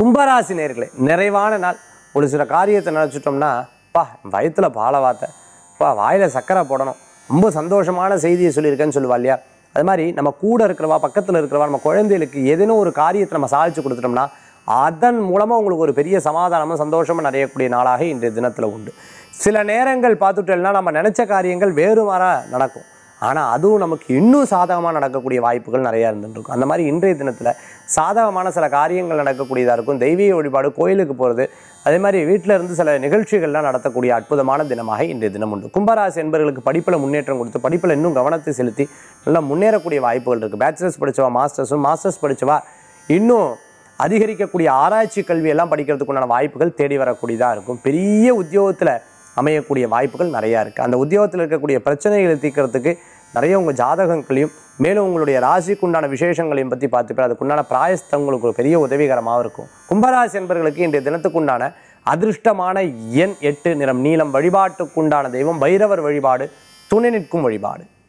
கும்பராசி நேர்களே நிறைவான நாள் ஒரு சில காரியத்தை நினச்சிட்டோம்னா பா வயத்தில் பாலவாத்தை பா வாயில் சக்கரை போடணும் ரொம்ப சந்தோஷமான செய்தியை சொல்லியிருக்கேன்னு சொல்லுவா இல்லையா அது மாதிரி நம்ம கூட இருக்கிறவா பக்கத்தில் இருக்கிறவா நம்ம குழந்தைகளுக்கு ஏதேனும் ஒரு காரியத்தை நம்ம சாதிச்சு கொடுத்துட்டோம்னா அதன் மூலமாக உங்களுக்கு ஒரு பெரிய சமாதானமும் சந்தோஷமும் நிறையக்கூடிய நாளாக இன்றைய தினத்தில் உண்டு சில நேரங்கள் பார்த்துட்டோம்னா நம்ம நினச்ச காரியங்கள் வேறுமாறா நடக்கும் ஆனால் அதுவும் நமக்கு இன்னும் சாதகமாக நடக்கக்கூடிய வாய்ப்புகள் நிறையா இருந்துருக்கும் அந்த மாதிரி இன்றைய தினத்தில் சாதகமான சில காரியங்கள் நடக்கக்கூடியதாக இருக்கும் தெய்வீக வழிபாடு கோயிலுக்கு போகிறது அதே மாதிரி வீட்டில் இருந்து சில நிகழ்ச்சிகள்லாம் நடத்தக்கூடிய அற்புதமான தினமாக இன்றைய தினம் உண்டு கும்பராசி என்பவர்களுக்கு படிப்பில் முன்னேற்றம் கொடுத்து படிப்பில் இன்னும் கவனத்தை செலுத்தி நல்லா முன்னேறக்கூடிய வாய்ப்புகள் இருக்குது பேச்சுலர்ஸ் படித்தவா மாஸ்டர்ஸும் மாஸ்டர்ஸ் படித்தவா இன்னும் அதிகரிக்கக்கூடிய ஆராய்ச்சி கல்வியெல்லாம் படிக்கிறதுக்குண்டான வாய்ப்புகள் தேடி வரக்கூடியதாக இருக்கும் பெரிய உத்தியோகத்தில் அமையக்கூடிய வாய்ப்புகள் நிறையா இருக்குது அந்த உத்தியோகத்தில் இருக்கக்கூடிய பிரச்சனைகளை தீர்க்கறதுக்கு நிறைய உங்கள் ஜாதகங்களையும் மேலும் உங்களுடைய ராசிக்குண்டான விசேஷங்களையும் பற்றி பார்த்துப்பேன் அதுக்குண்டான பிராயஸ்தம் உங்களுக்கு ஒரு பெரிய உதவிகரமாக இருக்கும் கும்பராசி என்பவர்களுக்கு இன்றைய தினத்துக்குண்டான அதிர்ஷ்டமான எண் எட்டு நிறம் நீளம் வழிபாட்டுக்குண்டான தெய்வம் பைரவர் வழிபாடு துணை நிற்கும் வழிபாடு